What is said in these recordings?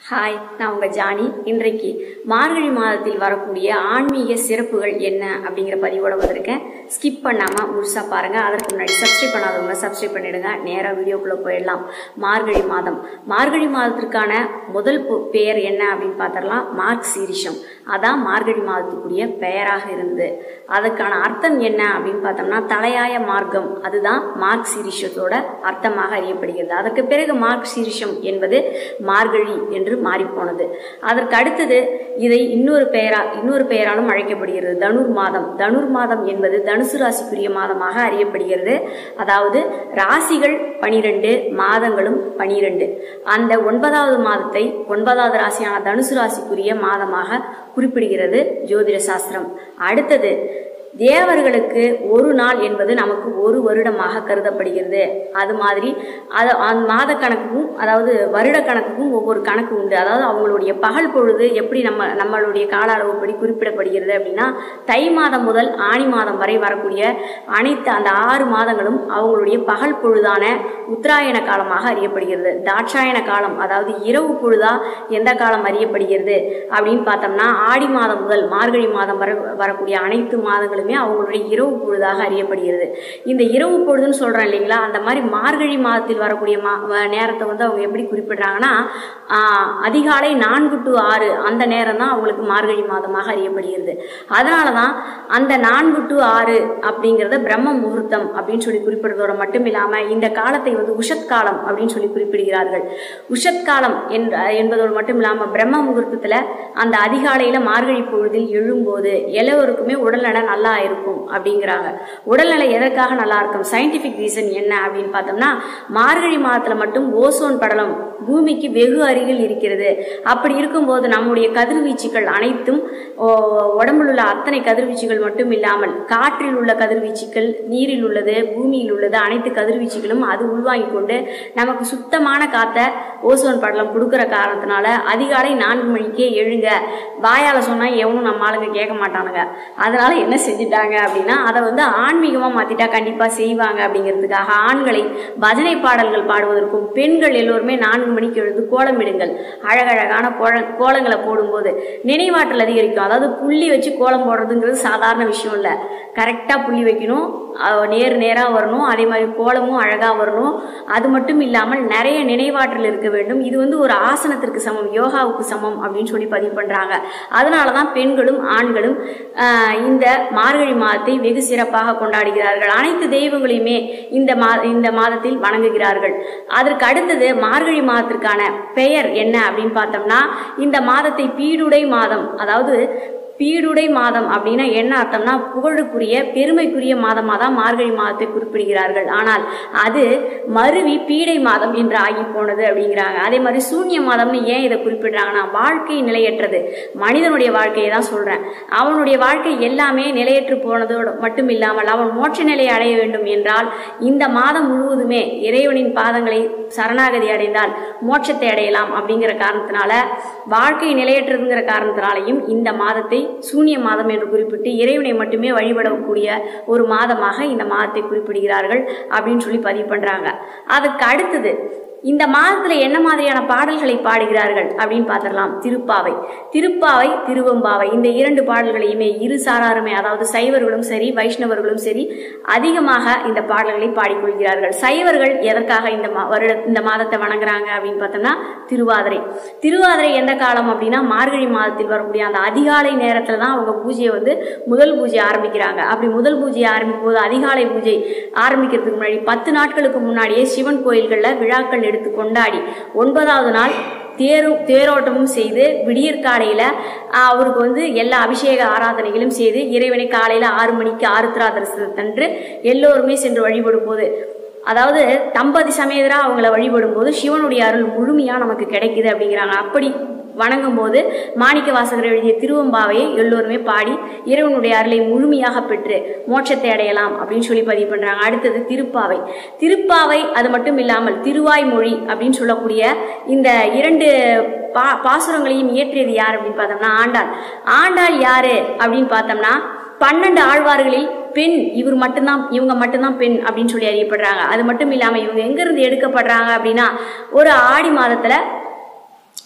hi நான் உங்கள் Johnny இன்றைக்கு மார்கழி மாதத்தில் வரக்கூடிய ஆன்மீக சிறப்புகள் என்ன அப்படிங்கிற பதிவோட வந்திருக்கேன் ஸ்கிப் பண்ணாமல் முழுசாக பாருங்கள் அதற்கு முன்னாடி சப்ஸ்கிரைப் பண்ணாதவங்க சப்ஸ்கிரைப் பண்ணிடுங்க நேராக வீடியோக்குள்ளே போயிடலாம் மார்கழி மாதம் மார்கழி மாதத்திற்கான முதல் பொ- பெயர் என்ன அப்படின்னு பார்த்துடலாம் மார்க் சீரிஷம் அதான் மார்கழி மாதத்துக்குரிய பெயராக இருந்தது அதுக்கான அர்த்தம் என்ன அப்படின்னு பார்த்தோம்னா தலையாய மார்க்கம் அதுதான் மார்க் சீரிஷத்தோட அர்த்தமாக அறியப்படுகிறது அதற்கு பிறகு மார்க் சீரிஷம் என்பது மார்கழி என்று மாறிப்போனது அதற்கு அடுத்தது இதை இன்னொரு பெயரா இன்னொரு பெயராலும் அழைக்கப்படுகிறது தனுர் மாதம் தனுர் மாதம் என்பது தனுசு ராசிக்குரிய மாதமாக அறியப்படுகிறது அதாவது ராசிகள் பனிரெண்டு மாதங்களும் பனிரெண்டு அந்த ஒன்பதாவது மாதத்தை ஒன்பதாவது ராசியான தனுசு ராசிக்குரிய மாதமாக குறிப்பிடுகிறது ஜோதிட சாஸ்திரம் அடுத்தது தேவர்களுக்கு ஒரு நாள் என்பது நமக்கு ஒரு வருடமாக கருதப்படுகிறது அது மாதிரி அது அந்த மாத கணக்குக்கும் அதாவது வருட கணக்குக்கும் ஒவ்வொரு கணக்கு உண்டு அதாவது அவங்களுடைய பகல் பொழுது எப்படி நம்ம நம்மளுடைய கால அளவுப்படி குறிப்பிடப்படுகிறது அப்படின்னா தை மாதம் முதல் ஆணி மாதம் வரை வரக்கூடிய அனைத்து அந்த ஆறு மாதங்களும் அவங்களுடைய பகல் பொழுதான உத்தராயண காலமாக அறியப்படுகிறது தாட்சாயண காலம் அதாவது இரவு பொழுதா எந்த காலம் அறியப்படுகிறது அப்படின்னு பார்த்தோம்னா ஆடி மாதம் முதல் மார்கழி மாதம் வர வரக்கூடிய அனைத்து மாதங்களுமே அவங்களுடைய இரவு பொழுதாக அறியப்படுகிறது இந்த இரவு பொழுதுன்னு சொல்றேன் இல்லைங்களா அந்த மாதிரி மார்கழி மாதத்தில் வரக்கூடிய மா வ- நேரத்தை வந்து அவங்க எப்படி குறிப்பிடுறாங்கன்னா ஆஹ், அதிகாலை நான்கு டு ஆறு அந்த நேரம் தான் அவங்களுக்கு மார்கழி மாதமாக அறியப்படுகிறது அதனால தான் அந்த நான்கு டு ஆறு அப்படிங்கிறத பிரம்ம முகூர்த்தம் அப்படின்னு சொல்லி குறிப்பிடுறதோட மட்டும் இல்லாமல் இந்த காலத்தை வந்து உஷத் காலம் அப்படின்னு சொல்லி குறிப்பிடுகிறார்கள் உஷத் காலம் என்ற என்பதோடு மட்டும் இல்லாமல் பிரம்ம முகூர்த்தத்தில் அந்த அதிகாலையில் மார்கழி பொழுதில் எழும்போது எல்லோருக்குமே உடல்நல நல்லா இருக்கும் அப்படிங்கிறாங்க உடல்நிலை எதற்காக நல்லா இருக்கும் சயின்டிஃபிக் ரீசன் என்ன அப்படின்னு பார்த்தோம்னா மார்கழி மாதத்தில் மட்டும் ஓசோன் படலம் பூமிக்கு வெகு அருகில் இருக்கிறது அப்படி இருக்கும்போது நம்முடைய கதிர்வீச்சுகள் அனைத்தும் ஓ, உடம்பில் உள்ள அத்தனை கதிர்வீச்சுகள் மட்டும் இல்லாமல் காற்றில் உள்ள கதிர்வீச்சுகள் நீரில் உள்ளது பூமியில் உள்ளது அனைத்து கதிர்வீச்சுகளும் அது உள்வாங்கிக் கொண்டு நமக்கு சுத்தமான காத்தை ஓசோன் படலம் கொடுக்குற காரணத்தினால அதிகாலை நான்கு மணிக்கே எழுங்க வாயால் சொன்னால் எவனும் நம்ம ஆளுங்க கேட்க மாட்டானுங்க அதனால என்ன செஞ்சுட்டாங்க அப்படின்னா அதை வந்து ஆன்மீகமாக மாற்றிட்டா கண்டிப்பாக செய்வாங்க அப்படிங்கிறதுக்காக ஆண்களை பஜனை பாடல்கள் பாடுவதற்கும் பெண்கள் எல்லோருமே நான்கு மணிக்கு எழுந்து கோலமிடுங்கள் அழகழகான கோல கோலங்களை போடும்போது நினைவாற்றல் அதிகரிக்கும் அதாவது புள்ளி வச்சு கோலம் போடுறதுங்கிறது சாதாரண விஷயம் இல்லை கரெக்டாக புள்ளி வைக்கணும் அஹ் நேர் நேராக வரணும் அதே மாதிரி கோலமும் அழகாக வரணும் அது மட்டும் இல்லாமல் நிறைய நினைவாற்றல் இருக்க வேண்டும் இது வந்து ஒரு ஆசனத்திற்கு சமம் யோகாவுக்கு சமம் அப்படின்னு சொல்லி பதிவு பண்ணுறாங்க அதனால தான் பெண்களும் ஆண்களும் ஆஹ், இந்த மார்கழி மாதத்தை வெகு சிறப்பாக கொண்டாடுகிறார்கள் அனைத்து தெய்வங்களையுமே இந்த மா இந்த மாதத்தில் வணங்குகிறார்கள் அதற்கு அடுத்தது மார்கழி மாதத்திற்கான பெயர் என்ன அப்படின்னு பார்த்தோம்னா இந்த மாதத்தை பீடுடை மாதம் அதாவது பீடுடை மாதம் அப்படின்னா என்ன அர்த்தம்னா புகழுக்குரிய பெருமைக்குரிய மாதமாக தான் மார்கழி மாதத்தை குறிப்பிடுகிறார்கள் ஆனால் அது மருவி பீடை மாதம் என்று ஆகி போனது அப்படிங்கிறாங்க அதே மாதிரி சூன்ய மாதம்னு ஏன் இதை குறிப்பிடுறாங்கன்னா வாழ்க்கை நிலையற்றது மனிதனுடைய வாழ்க்கையை தான் சொல்றேன் அவனுடைய வாழ்க்கை எல்லாமே நிலையற்று போனதோடு மட்டும் இல்லாமல் அவன் மோட்ச நிலையை அடைய வேண்டும் என்றால் இந்த மாதம் முழுவதுமே இறைவனின் பாதங்களை சரணாகதி அடைந்தால் மோட்சத்தை அடையலாம் அப்படிங்கிற காரணத்தினால வாழ்க்கை நிலையற்றதுங்கிற காரணத்தினாலையும் இந்த மாதத்தை சூன்ய மாதம் என்று குறிப்பிட்டு இறைவனை மட்டுமே வழிபடக்கூடிய ஒரு மாதமாக இந்த மாதத்தை குறிப்பிடுகிறார்கள் அப்படின்னு சொல்லி பதிவு பண்றாங்க அதுக்கு அடுத்தது இந்த மாதத்துல என்ன மாதிரியான பாடல்களை பாடுகிறார்கள் அப்படின்னு பார்த்துடலாம் திருப்பாவை திருப்பாவை திருவம்பாவை இந்த இரண்டு பாடல்களையுமே இரு சாராருமே அதாவது சைவர்களும் சரி வைஷ்ணவர்களும் சரி அதிகமாக இந்த பாடல்களை பாடிக்கொள்கிறார்கள் சைவர்கள் எதற்காக இந்த மா- வருட இந்த மாதத்தை வணங்குறாங்க அப்படின்னு பார்த்தோம்னா திருவாதிரை திருவாதிரை எந்த காலம் அப்படின்னா மார்கழி மாதத்தில் வரக்கூடிய அந்த அதிகாலை நேரத்துல தான் அவங்க பூஜையை வந்து முதல் பூஜை ஆரம்பிக்கிறாங்க அப்படி முதல் பூஜையை ஆரம்பிக்கும் போது அதிகாலை பூஜை ஆரம்பிக்கிறதுக்கு முன்னாடி பத்து நாட்களுக்கு முன்னாடியே சிவன் கோயில்களில் விழாக்கள் எடுத்து கொண்டாடி ஒன்பதாவது நாள் தேரும் தேரோட்டமும் செய்து விடியற்காலையில் அவருக்கு வந்து எல்லா அபிஷேக ஆராதனைகளும் செய்து இறைவனை காலையில் ஆறு மணிக்கு ஆருத்ரா தரிசனத்தன்று எல்லோருமே சென்று வழிபடும் போது அதாவது தம்பதி சமேதரா அவங்கள வழிபடும் போது சிவனுடைய அருள் முழுமையாக நமக்கு கிடைக்குது அப்படிங்கிறாங்க அப்படி வணங்கும் போது மாணிக்க வாசகர் எழுதிய திருவம்பாவையை எல்லோருமே பாடி இறைவனுடைய அருளை முழுமையாக பெற்று மோட்சத்தை அடையலாம் அப்படின்னு சொல்லி பதிவு பண்றாங்க அடுத்தது திருப்பாவை திருப்பாவை அது மட்டும் இல்லாமல் திருவாய்மொழி அப்படின்னு சொல்லக்கூடிய இந்த இரண்டு பா பாசுரங்களையும் இயற்றியது யார் அப்படின்னு பார்த்தோம்னா ஆண்டாள் ஆண்டாள் யாரு அப்படின்னு பார்த்தோம்னா பன்னெண்டு ஆழ்வார்களில் பெண் இவர் மட்டும்தான் இவங்க மட்டும்தான் பெண் அப்படின்னு சொல்லி அறியப்படுறாங்க அது மட்டும் இல்லாம இவங்க எங்க இருந்து எடுக்கப்படுறாங்க அப்படின்னா ஒரு ஆடி மாதத்துல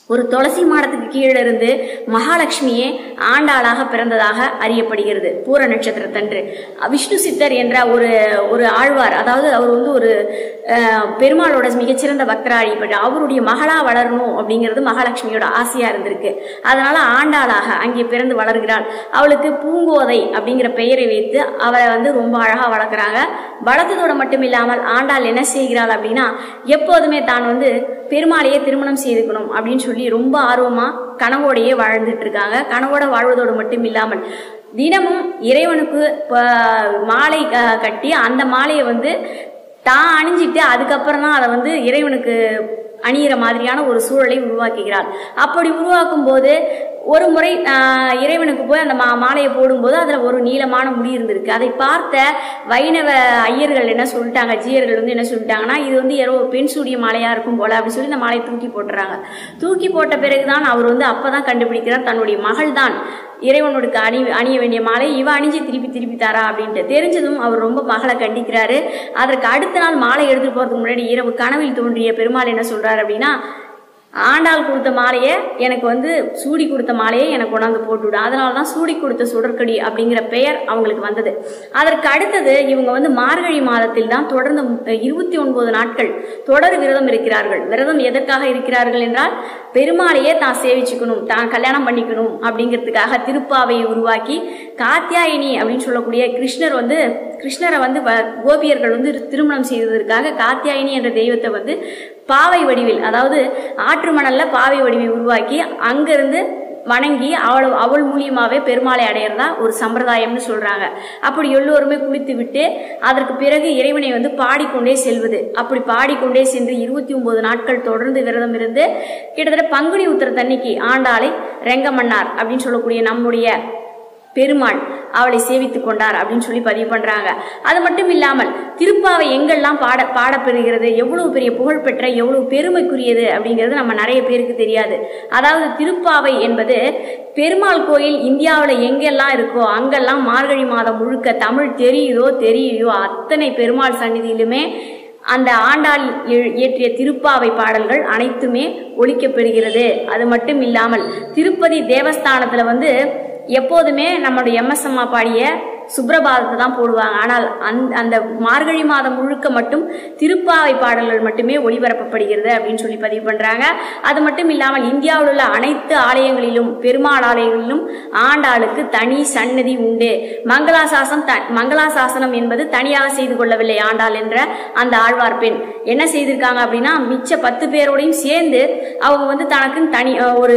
ஒரு துளசி மாடத்துக்கு கீழே இருந்து மகாலட்சுமியே ஆண்டாளாக பிறந்ததாக அறியப்படுகிறது பூர நட்சத்திரத்தன்று விஷ்ணு சித்தர் என்ற ஒரு ஒரு ஆழ்வார் அதாவது அவர் வந்து ஒரு அஹ், பெருமாளோட மிகச்சிறந்த பக்தராக பட் அவருடைய மகளா வளரணும் அப்படிங்கிறது மகாலட்சுமியோட ஆசையா இருந்திருக்கு அதனால ஆண்டாளாக அங்கே பிறந்து வளர்கிறாள் அவளுக்கு பூங்கோதை அப்படிங்கிற பெயரை வைத்து அவரை வந்து ரொம்ப அழகா வளர்க்குறாங்க வளர்த்ததோட மட்டும் இல்லாமல் ஆண்டாள் என்ன செய்கிறாள் அப்படின்னா எப்போதுமே தான் வந்து பெருமாளையே திருமணம் செய்துக்கணும் அப்படின்னு சொல்லி ரொம்ப ஆர்வமா கனவோடையே வாழ்ந்துட்டு இருக்காங்க கனவோட வாழ்வதோடு மட்டும் இல்லாமல் தினமும் இறைவனுக்கு ப- மாலை க- கட்டி அந்த மாலையை வந்து தான் அணிஞ்சிட்டு அதுக்கப்புறம் தான் அதை வந்து இறைவனுக்கு அணியிற மாதிரியான ஒரு சூழலை உருவாக்குகிறாள் அப்படி உருவாக்கும் போது ஒரு முறை ஆஹ், இறைவனுக்கு போய் அந்த மா மாலையை போடும்போது அதில் ஒரு நீளமான முடி இருந்திருக்கு அதை பார்த்த வைணவ ஐயர்கள் என்ன சொல்லிட்டாங்க ஜீயர்கள் வந்து என்ன சொல்லிட்டாங்கன்னா இது வந்து யாரோ பெண் சூடிய மாலையாக இருக்கும் போல அப்படின்னு சொல்லி இந்த மாலையை தூக்கி போட்டுறாங்க தூக்கி போட்ட பிறகுதான் அவர் வந்து அப்பதான் கண்டுபிடிக்கிறார் தன்னுடைய மகள் தான் இறைவனுக்கு அணி அணிய வேண்டிய மாலை இவ அணிஞ்சு திருப்பி திருப்பி தாரா அப்படின்ட்டு தெரிஞ்சதும் அவர் ரொம்ப மகளை கண்டிக்கிறாரு அதற்கு அடுத்த நாள் மாலை எடுத்துட்டு போறதுக்கு முன்னாடி இரவு கனவில் தோன்றிய பெருமாள் என்ன சொல்றாரு அப்படின்னா ஆண்டாள் கொடுத்த மாலையை எனக்கு வந்து சூடி கொடுத்த மாலையை எனக்கு கொண்டாந்து போட்டுவிடு அதனால தான் சூடி கொடுத்த சுடற்கடி அப்படிங்கிற பெயர் அவங்களுக்கு வந்தது அதற்கு அடுத்தது இவங்க வந்து மார்கழி மாதத்தில் தான் தொடர்ந்து இருபத்தி ஒன்பது நாட்கள் தொடர் விரதம் இருக்கிறார்கள் விரதம் எதற்காக இருக்கிறார்கள் என்றால் பெருமாளையே தான் சேவிச்சுக்கணும் தான் கல்யாணம் பண்ணிக்கணும் அப்படிங்கிறதுக்காக திருப்பாவையை உருவாக்கி காத்தியாயினி அப்படின்னு சொல்லக்கூடிய கிருஷ்ணர் வந்து கிருஷ்ணரை வந்து வ- கோபியர்கள் வந்து திருமணம் செய்ததற்காக காத்தியாயினி என்ற தெய்வத்தை வந்து பாவை வடிவில் அதாவது ஆற்று மணல்ல பாவை வடிவை உருவாக்கி அங்கிருந்து வணங்கி அவள் அவள் மூலியமாவே பெருமாளை அடையிறதா ஒரு சம்பிரதாயம்னு சொல்றாங்க அப்படி எல்லோருமே குளித்து விட்டு அதற்கு பிறகு இறைவனை வந்து பாடிக்கொண்டே செல்வது அப்படி பாடிக்கொண்டே சென்று இருபத்தி ஒன்பது நாட்கள் தொடர்ந்து விரதம் இருந்து கிட்டத்தட்ட பங்குனி உத்திரத்தன்னைக்கு ஆண்டாளை ரெங்கமன்னார் அப்படின்னு சொல்லக்கூடிய நம்முடைய பெருமாள் அவளை சேவித்துக் கொண்டார் அப்படின்னு சொல்லி பதிவு பண்றாங்க அது மட்டும் இல்லாமல் திருப்பாவை எங்கெல்லாம் பாட பாடப்பெறுகிறது எவ்வளவு பெரிய புகழ்பெற்ற எவ்வளவு பெருமைக்குரியது அப்படிங்கிறது நம்ம நிறைய பேருக்கு தெரியாது அதாவது திருப்பாவை என்பது பெருமாள் கோயில் இந்தியாவில் எங்கெல்லாம் இருக்கோ அங்கெல்லாம் மார்கழி மாதம் முழுக்க தமிழ் தெரியுதோ தெரியலையோ அத்தனை பெருமாள் சந்நிதியிலுமே அந்த ஆண்டாள் இ- இயற்றிய திருப்பாவை பாடல்கள் அனைத்துமே ஒழிக்கப்பெறுகிறது அது மட்டும் இல்லாமல் திருப்பதி தேவஸ்தானத்துல வந்து எப்போதுமே நம்மளுடைய எம்எஸ் அம்மா பாடிய சுப்ரபாதத்தை தான் போடுவாங்க ஆனால் அந்த அந்த மார்கழி மாதம் முழுக்க மட்டும் திருப்பாவை பாடல்கள் மட்டுமே ஒளிபரப்பப்படுகிறது அப்படின்னு சொல்லி பதிவு பண்றாங்க அது மட்டும் இல்லாமல் இந்தியாவில் உள்ள அனைத்து ஆலயங்களிலும் பெருமாள் ஆலயங்களிலும் ஆண்டாளுக்கு தனி சன்னதி உண்டு மங்களாசாசனம் த மங்களாசாசனம் என்பது தனியாக செய்து கொள்ளவில்லை ஆண்டாள் என்ற அந்த ஆழ்வார் பெண் என்ன செய்திருக்காங்க அப்படின்னா மிச்ச பத்து பேரோடையும் சேர்ந்து அவங்க வந்து தனக்குன்னு தனி அஹ், ஒரு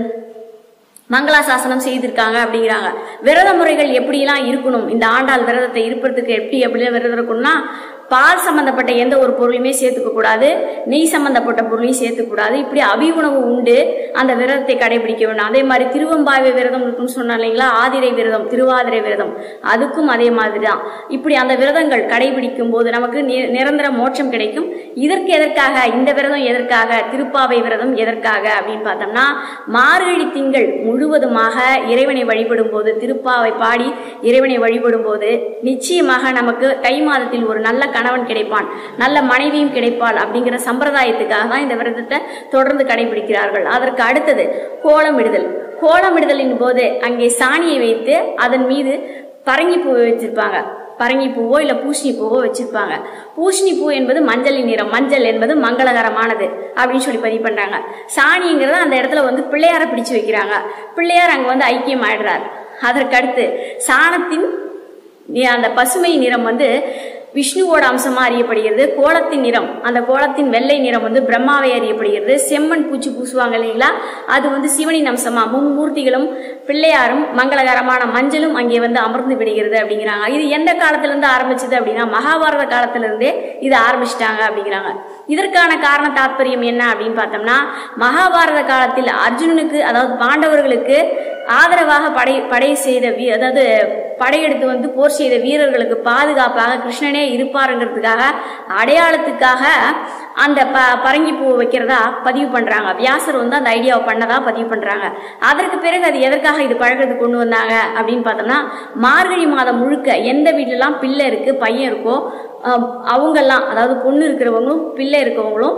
மங்களாசாசனம் செய்திருக்காங்க அப்படிங்கிறாங்க விரத முறைகள் எப்படிலாம் இருக்கணும் இந்த ஆண்டாள் விரதத்தை இருப்பதற்கு எப்படி எப்படி விரதம் இருக்கணும்னா பால் சம்பந்தப்பட்ட எந்த ஒரு பொருளையுமே சேர்த்துக்க கூடாது நெய் சம்பந்தப்பட்ட பொருளையும் சேர்த்துக்க கூடாது இப்படி அவி உணவு உண்டு அந்த விரதத்தை கடைபிடிக்க வேண்டும் அதே மாதிரி திருவம்பாவை விரதம் இருக்குன்னு சொன்னா இல்லைங்களா ஆதிரை விரதம் திருவாதிரை விரதம் அதுக்கும் அதே மாதிரி தான் இப்படி அந்த விரதங்கள் கடைபிடிக்கும் போது நமக்கு நி- நிரந்தர மோட்சம் கிடைக்கும் இதற்கு எதற்காக இந்த விரதம் எதற்காக திருப்பாவை விரதம் எதற்காக அப்படின்னு பார்த்தோம்னா மார்கழி திங்கள் முழுவதுமாக இறைவனை வழிபடும் போது திருப்பாவை பாடி இறைவனை வழிபடும் போது நிச்சயமாக நமக்கு தை மாதத்தில் ஒரு நல்ல கணவன் கிடைப்பான் நல்ல மனைவியும் கிடைப்பாள் அப்படிங்கிற சம்பிரதாயத்துக்காக தான் இந்த விரதத்தை தொடர்ந்து கடைபிடிக்கிறார்கள் அதற்கு அடுத்தது கோலமிடுதல் கோலமிடுதலின் போது அங்கே சாணியை வைத்து அதன் மீது பரங்கி பூவை வச்சிருப்பாங்க பரங்கி பூவோ இல்ல பூசணி பூவோ வச்சிருப்பாங்க பூசணி பூ என்பது மஞ்சளின் நிறம் மஞ்சள் என்பது மங்களகரமானது அப்படின்னு சொல்லி பதிவு பண்றாங்க சாணிங்கிறத அந்த இடத்துல வந்து பிள்ளையாரை பிடிச்சு வைக்கிறாங்க பிள்ளையார் அங்க வந்து ஐக்கியம் ஆயிடுறார் அதற்கடுத்து சாணத்தின் நி- அந்த பசுமை நிறம் வந்து விஷ்ணுவோட அம்சமா அறியப்படுகிறது கோலத்தின் நிறம் அந்த கோலத்தின் வெள்ளை நிறம் வந்து பிரம்மாவை அறியப்படுகிறது செம்மண் பூச்சி பூசுவாங்க இல்லைங்களா அது வந்து சிவனின் அம்சமா மும்மூர்த்திகளும் பிள்ளையாரும் மங்களகரமான மஞ்சளும் அங்கே வந்து அமர்ந்து விடுகிறது அப்படிங்கிறாங்க இது எந்த காலத்துல இருந்து ஆரம்பிச்சது அப்படின்னா மகாபாரத காலத்துல இருந்தே இது ஆரம்பிச்சிட்டாங்க அப்படிங்கிறாங்க இதற்கான காரண தாற்பயம் என்ன அப்படின்னு பார்த்தோம்னா மகாபாரத காலத்தில் அர்ஜுனனுக்கு அதாவது பாண்டவர்களுக்கு ஆதரவாக படை படை செய்த வீ அதாவது படையெடுத்து வந்து போர் செய்த வீரர்களுக்கு பாதுகாப்பாக கிருஷ்ணனே இருப்பாருங்கிறதுக்காக அடையாளத்துக்காக அந்த ப பரங்கி பூ வைக்கிறதா பதிவு பண்றாங்க வியாசர் வந்து அந்த ஐடியாவை பண்ணதா பதிவு பண்றாங்க அதற்கு பிறகு அது எதற்காக இது பழக்கத்துக்கு கொண்டு வந்தாங்க அப்படின்னு பார்த்தோம்னா மார்கழி மாதம் முழுக்க எந்த வீட்டிலலாம் பிள்ளை இருக்கு பையன் இருக்கோ அஹ் அவங்கெல்லாம் அதாவது பொண்ணு இருக்கிறவங்களும் பிள்ளை இருக்கவங்களும்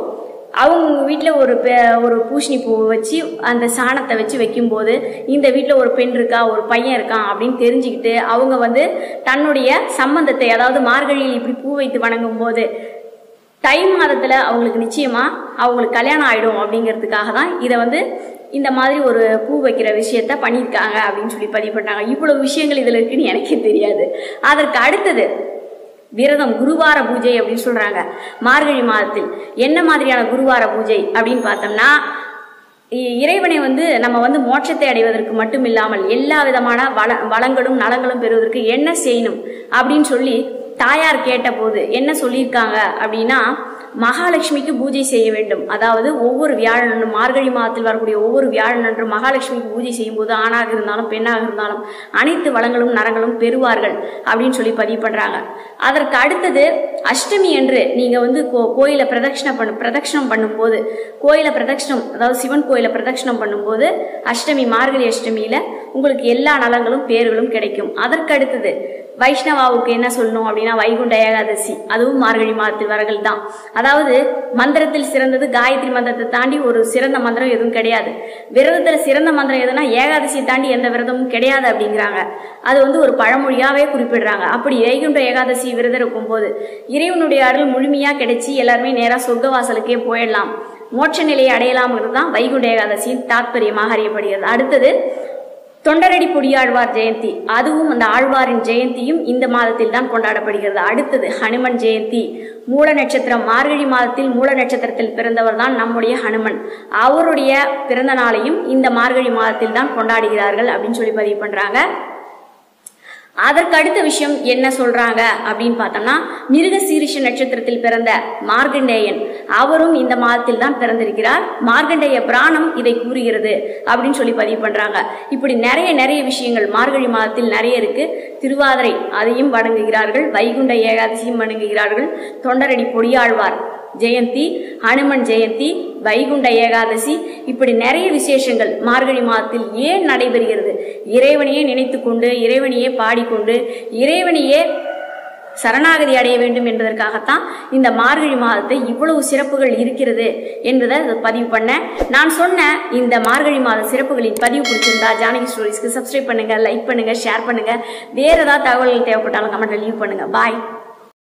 அவங்க வீட்டில் ஒரு பெ- ஒரு பூசணி பூவை வச்சு அந்த சாணத்தை வச்சு வைக்கும்போது இந்த வீட்டில் ஒரு பெண் இருக்கா ஒரு பையன் இருக்கான் அப்படின்னு தெரிஞ்சுக்கிட்டு அவங்க வந்து தன்னுடைய சம்பந்தத்தை அதாவது மார்கழியில் இப்படி பூ வைத்து வணங்கும் போது தை மாதத்துல அவங்களுக்கு நிச்சயமா அவங்களுக்கு கல்யாணம் ஆயிடும் அப்படிங்கிறதுக்காக தான் இதை வந்து இந்த மாதிரி ஒரு பூ வைக்கிற விஷயத்த பண்ணியிருக்காங்க அப்படின்னு சொல்லி பதிவு பண்ணாங்க இவ்வளவு விஷயங்கள் இதுல இருக்குன்னு எனக்கே தெரியாது அதற்கு அடுத்தது விரதம் குருவார பூஜை அப்படின்னு சொல்றாங்க மார்கழி மாதத்தில் என்ன மாதிரியான குருவார பூஜை அப்படின்னு பார்த்தோம்னா இ- இறைவனை வந்து நம்ம வந்து மோட்சத்தை அடைவதற்கு மட்டும் இல்லாமல் எல்லா விதமான வள வளங்களும் நலங்களும் பெறுவதற்கு என்ன செய்யணும் அப்படின்னு சொல்லி தாயார் கேட்டபோது என்ன சொல்லியிருக்காங்க அப்படின்னா மகாலட்சுமிக்கு பூஜை செய்ய வேண்டும் அதாவது ஒவ்வொரு வியாழனும் மார்கழி மாதத்தில் வரக்கூடிய ஒவ்வொரு வியாழனன்று மகாலட்சுமிக்கு பூஜை செய்யும்போது ஆணாக இருந்தாலும் பெண்ணாக இருந்தாலும் அனைத்து வளங்களும் நரங்களும் பெறுவார்கள் அப்படின்னு சொல்லி பதிவு பண்றாங்க அதற்கு அடுத்தது அஷ்டமி என்று நீங்க வந்து கோ- கோயிலை பிரதட்சணம் பண்ணு பிரதட்சணம் பண்ணும்போது கோயிலை பிரதட்சணம் அதாவது சிவன் கோயிலை பிரதட்சணம் பண்ணும்போது அஷ்டமி மார்கழி அஷ்டமியில உங்களுக்கு எல்லா நலங்களும் பேர்களும் கிடைக்கும் அதற்கு அடுத்தது வைஷ்ணவாவுக்கு என்ன சொல்லணும் அப்படின்னா வைகுண்ட ஏகாதசி அதுவும் மார்கழி மாதத்தில் வரகள் தான் அதாவது மந்திரத்தில் சிறந்தது காயத்ரி மந்திரத்தை தாண்டி ஒரு சிறந்த மந்திரம் எதுவும் கிடையாது விரதத்துல சிறந்த மந்திரம் எதுனா ஏகாதசியை தாண்டி எந்த விரதமும் கிடையாது அப்படிங்கிறாங்க அது வந்து ஒரு பழமொழியாவே குறிப்பிடுறாங்க அப்படி வைகுண்ட ஏகாதசி விரதம் இருக்கும்போது இறைவனுடைய அருள் முழுமையா கிடைச்சி எல்லாருமே நேரா சொர்க்க வாசலுக்கே போயிடலாம் மோட்ச நிலையை அடையலாம்ங்கிறது தான் வைகுண்ட ஏகாதசியின் தாற்பயமாக அறியப்படுகிறது அடுத்தது தொண்டரடி பொடியாழ்வார் ஜெயந்தி அதுவும் அந்த ஆழ்வாரின் ஜெயந்தியும் இந்த மாதத்தில் தான் கொண்டாடப்படுகிறது அடுத்தது ஹனுமன் ஜெயந்தி மூல நட்சத்திரம் மார்கழி மாதத்தில் மூல நட்சத்திரத்தில் பிறந்தவர் தான் நம்முடைய ஹனுமன் அவருடைய பிறந்த நாளையும் இந்த மார்கழி மாதத்தில் தான் கொண்டாடுகிறார்கள் அப்படின்னு சொல்லி பதிவு பண்றாங்க அதற்கு அடுத்த விஷயம் என்ன சொல்றாங்க அப்படின்னு பார்த்தோம்னா மிருக சீரிஷ நட்சத்திரத்தில் பிறந்த மார்கண்டேயன் அவரும் இந்த மாதத்தில் தான் பிறந்திருக்கிறார் மார்கண்டேய பிராணம் இதை கூறுகிறது அப்படின்னு சொல்லி பதிவு பண்றாங்க இப்படி நிறைய நிறைய விஷயங்கள் மார்கழி மாதத்தில் நிறைய இருக்கு திருவாதிரை அதையும் வணங்குகிறார்கள் வைகுண்ட ஏகாதசியும் வணங்குகிறார்கள் தொண்டரடி பொடியாழ்வார் ஜெயந்தி ஹனுமன் ஜெயந்தி வைகுண்ட ஏகாதசி இப்படி நிறைய விசேஷங்கள் மார்கழி மாதத்தில் ஏன் நடைபெறுகிறது இறைவனையே நினைத்து கொண்டு இறைவனையே பாடிக்கொண்டு இறைவனையே சரணாகதி அடைய வேண்டும் என்பதற்காகத்தான் இந்த மார்கழி மாதத்தை இவ்வளவு சிறப்புகள் இருக்கிறது என்பதை அதை பதிவு பண்ணேன் நான் சொன்ன இந்த மார்கழி மாத சிறப்புகளின் பதிவு பிடிச்சிருந்தா ஜானகி ஸ்டோரிஸ்க்கு சப்ஸ்கிரைப் பண்ணுங்க லைக் பண்ணுங்க ஷேர் பண்ணுங்க வேற ஏதாவது தகவல்கள் தேவைப்பட்டாலும் கமெண்ட்ல லீவ் பண்ணுங்க பாய்